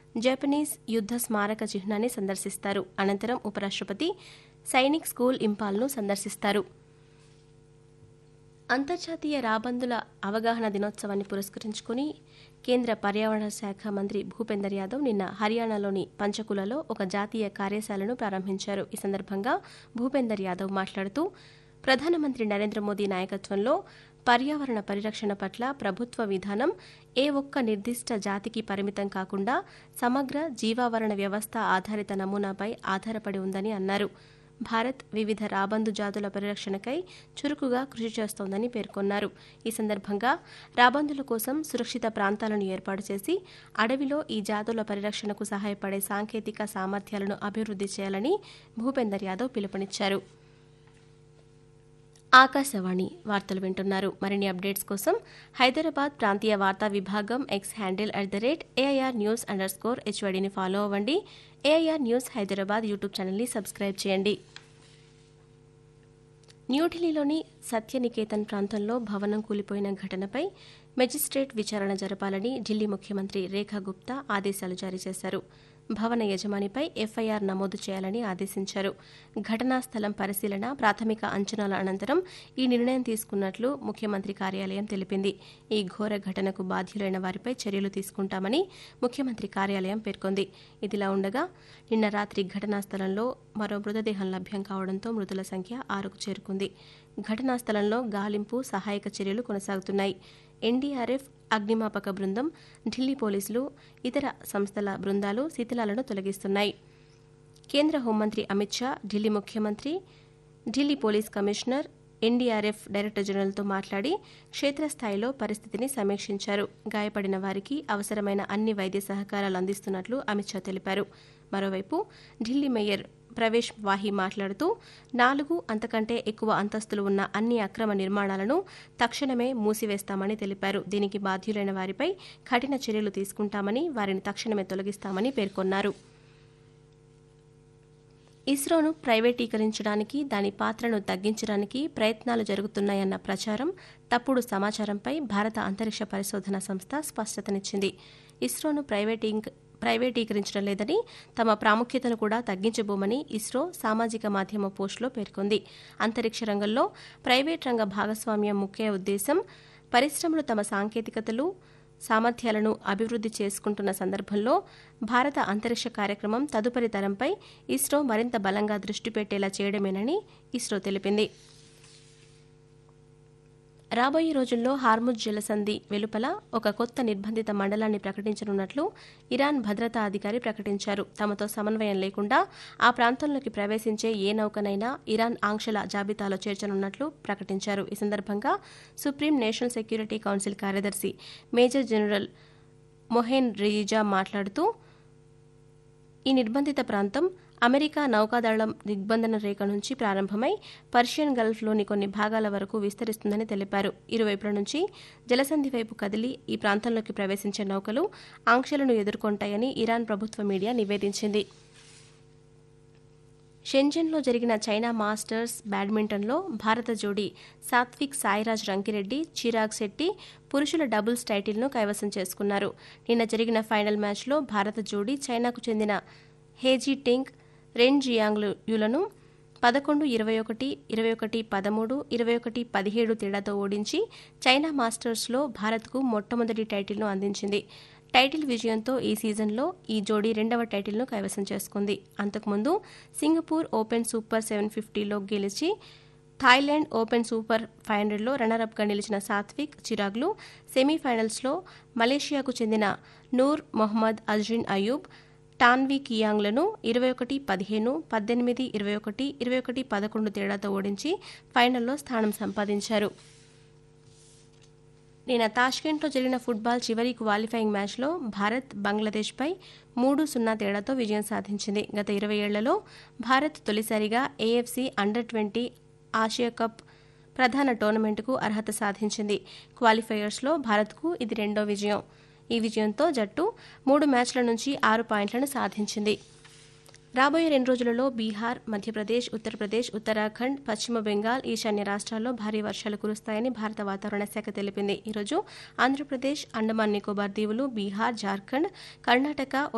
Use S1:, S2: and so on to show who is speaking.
S1: Japanese యుద్ధ స్మారక చిహ్నాన్ని సందర్శిస్తారు అనంతరం ఉపరాష్ట్రపతి సైనిక్ స్కూల్ ఇంపాల్ను సందర్శిస్తారు అంతర్జాతీయ రాబందుల అవగాహన దినోత్సవాన్ని పురస్కరించుకుని కేంద్ర పర్యావరణ శాఖ మంత్రి భూపేందర్ యాదవ్ నిన్న హర్యానాలోని పంచకులలో ఒక జాతీయ కార్యశాలను ప్రారంభించారు ఈ సందర్భంగా భూపేందర్ యాదవ్ మాట్లాడుతూ ప్రధానమంత్రి నరేంద్ర మోదీ నాయకత్వంలో పర్యావరణ పరిరక్షణ పట్ల ప్రభుత్వ విధానం ఏ ఒక్క నిర్దిష్ట జాతికి పరిమితం కాకుండా సమగ్ర జీవావరణ వ్యవస్థ ఆధారిత నమూనాపై ఆధారపడి ఉందని అన్నారు భారత్ వివిధ రాబందు జాతుల పరిరక్షణకై చురుకుగా కృషి చేస్తోందని పేర్కొన్నారు ఈ సందర్భంగా రాబందుల కోసం సురక్షిత ప్రాంతాలను ఏర్పాటు చేసి అడవిలో ఈ జాతుల పరిరక్షణకు సహాయపడే సాంకేతిక సామర్థ్యాలను అభివృద్ధి చేయాలని భూపేందర్ యాదవ్ పిలుపునిచ్చారు ఆకాశవాణి వార్తలు వింటున్నారు మరిన్ని అప్డేట్స్ కోసం హైదరాబాద్ ప్రాంతీయ వార్తా విభాగం X handle at the rate AIR news underscore హెచ్వైడిని ఫాలో అవ్వండి ఏఐఆర్ న్యూస్ హైదరాబాద్ యూట్యూబ్ ఛానల్ని సబ్స్క్రైబ్ చేయండి న్యూఢిల్లీలోని సత్యనికేతన్ ప్రాంతంలో భవనం కూలిపోయిన ఘటనపై మెజిస్ట్రేట్ విచారణ జరపాలని ఢిల్లీ ముఖ్యమంత్రి రేఖా గుప్తా ఆదేశాలు జారీ చేశారు భవన యజమానిపై ఎఫ్ఐఆర్ నమోదు చేయాలని ఆదేశించారు ఘటనా స్థలం పరిశీలన ప్రాథమిక అంచనాల అనంతరం ఈ నిర్ణయం తీసుకున్నట్లు ముఖ్యమంత్రి కార్యాలయం తెలిపింది ఈ ఘోర ఘటనకు బాధ్యులైన వారిపై చర్యలు తీసుకుంటామని ముఖ్యమంత్రి కార్యాలయం పేర్కొంది ఇదిలా ఉండగా నిన్న రాత్రి ఘటనా స్థలంలో మరో మృతదేహం లభ్యం కావడంతో మృతుల సంఖ్య ఆరుకు చేరుకుంది ఘటనా స్థలంలో గాలింపు సహాయక చర్యలు కొనసాగుతున్నాయి ఎన్డీఆర్ఎఫ్ అగ్నిమాపక బృందం ఢిల్లీ పోలీసులు ఇతర సంస్థల బృందాలు శిథిలాలను తొలగిస్తున్నాయి కేంద్ర హోంమంత్రి అమిత్ షా ఢిల్లీ ముఖ్యమంత్రి Delhi police commissioner NDRF director జనరల్తో మాట్లాడి క్షేత్రస్థాయిలో పరిస్థితిని సమీక్షించారు గాయపడిన వారికి అవసరమైన అన్ని వైద్య సహకారాలు అందిస్తున్నట్లు అమిత్ షా తెలిపారు మరోవైపు ఢిల్లీ మేయర్ ప్రవేశ్ వాహి మాట్లాడుతూ నాలుగు అంతకంటే ఎక్కువ అంతస్తులు ఉన్న అన్ని అక్రమ నిర్మాణాలను తక్షణమే మూసివేస్తామని తెలిపారు దీనికి బాధ్యులైన వారిపై కఠిన చర్యలు తీసుకుంటామని వారిని తక్షణమే తొలగిస్తామని పేర్కొన్నారు ఇస్రోను ప్రైవేటీకరించడానికి దాని పాత్రను తగ్గించడానికి ప్రయత్నాలు జరుగుతున్నాయన్న ప్రచారం తప్పుడు సమాచారంపై భారత అంతరిక్ష పరిశోధన సంస్థ స్పష్టతనిచ్చింది ఇస్రోను ప్రైవేటింగ్ ప్రైవేటీకరించడం లేదని తమ ప్రాముఖ్యతను కూడా తగ్గించబోమని ఇస్రో సామాజిక మాధ్యమ పోస్టులో పేర్కొంది అంతరిక్ష రంగంలో ప్రైవేట్ రంగ భాగస్వామ్యం ముఖ్య ఉద్దేశం పరిశ్రమలు తమ సాంకేతికతలు సామర్థ్యాలను అభివృద్ధి చేసుకుంటున్న సందర్భంలో భారత అంతరిక్ష కార్యక్రమం తదుపరి తరంపై ఇస్రో మరింత బలంగా దృష్టి పెట్టేలా చేయడమేనని ఇస్రో తెలిపింది రాబోయే రోజుల్లో హార్ముజ్ జలసంధి వెలుపల ఒక కొత్త నిర్బంధిత మండలాన్ని ప్రకటించనున్నట్లు ఇరాన్ భద్రతా అధికారి ప్రకటించారు తమతో సమన్వయం లేకుండా ఆ ప్రాంతంలోకి ప్రవేశించే ఏ నౌకనైనా ఇరాన్ ఆంక్షల జాబితాలో చేర్చనున్నట్లు ప్రకటించారు ఈ సందర్భంగా సుప్రీం నేషనల్ సెక్యూరిటీ కౌన్సిల్ కార్యదర్శి మేజర్ జనరల్ మొహేన్ రిజిజా మాట్లాడుతూ ఈ నిర్బంధిత ప్రాంతం అమెరికా నౌకాదళం దిగ్బంధన రేఖ నుంచి ప్రారంభమై పర్షియన్ గల్ఫ్లోని కొన్ని భాగాల వరకు విస్తరిస్తుందని తెలిపారు ఇరువైపుల నుంచి జలసంధి వైపు కదిలి ఈ ప్రాంతంలోకి ప్రవేశించే నౌకలు ఆంక్షలను ఎదుర్కొంటాయని ఇరాన్ ప్రభుత్వ మీడియా నివేదించింది షెంజన్లో జరిగిన చైనా మాస్టర్స్ బ్యాడ్మింటన్లో భారత జోడీ సాత్విక్ సాయిరాజ్ రంకిరెడ్డి చిరాగ్ శెట్టి పురుషుల డబుల్స్ టైటిల్ను కైవసం చేసుకున్నారు నిన్న జరిగిన ఫైనల్ మ్యాచ్లో భారత జోడీ చైనాకు చెందిన హేజీ టింగ్ రెన్ జియాంగ్లులను పదకొండు ఇరవై ఒకటి ఇరవై ఒకటి పదమూడు ఇరవై ఒకటి పదిహేడు తేడాతో ఓడించి చైనా మాస్టర్స్లో భారత్కు మొట్టమొదటి టైటిల్ను అందించింది టైటిల్ విజయంతో ఈ సీజన్లో ఈ జోడీ రెండవ టైటిల్ను కైవసం చేసుకుంది అంతకుముందు సింగపూర్ ఓపెన్ సూపర్ సెవెన్ ఫిఫ్టీలో గెలిచి థాయిలాండ్ ఓపెన్ సూపర్ ఫైవ్ హండ్రెడ్లో రన్నరప్గా నిలిచిన సాత్విక్ చిరాగ్లు సెమీఫైనల్స్లో మలేషియాకు చెందిన నూర్ మొహమ్మద్ అజ్రిన్ అయూబ్ టాన్వీ కియాంగ్లను ఇరవై ఒకటి పదిహేను పద్దెనిమిది ఇరవై ఒకటి ఇరవై ఒకటి పదకొండు తేడాతో ఓడించి ఫైనల్లో స్థానం సంపాదించారు నిన్న తాష్కెంట్లో జరిగిన ఫుట్బాల్ చివరి క్వాలిఫైయింగ్ మ్యాచ్లో భారత్ బంగ్లాదేశ్పై మూడు సున్నా తేడాతో విజయం సాధించింది గత ఇరవై ఏళ్లలో భారత్ తొలిసారిగా AFC under twenty Asia cup ప్రధాన టోర్నమెంటుకు అర్హత సాధించింది క్వాలిఫైయర్స్లో భారత్కు ఇది రెండో విజయం ఈ విజయంతో జట్టు మూడు మ్యాచ్ల నుంచి ఆరు పాయింట్లను సాధించింది రాబోయే రెండు రోజులలో బీహార్ మధ్యప్రదేశ్ ఉత్తరప్రదేశ్ ఉత్తరాఖండ్ పశ్చిమ బెంగాల్ ఈశాన్య రాష్ట్రాల్లో భారీ వర్షాలు కురుస్తాయని భారత వాతావరణ శాఖ తెలిపింది ఈరోజు ఆంధ్రప్రదేశ్ అండమాన్ నికోబార్ దీవులు బీహార్ జార్ఖండ్ కర్ణాటక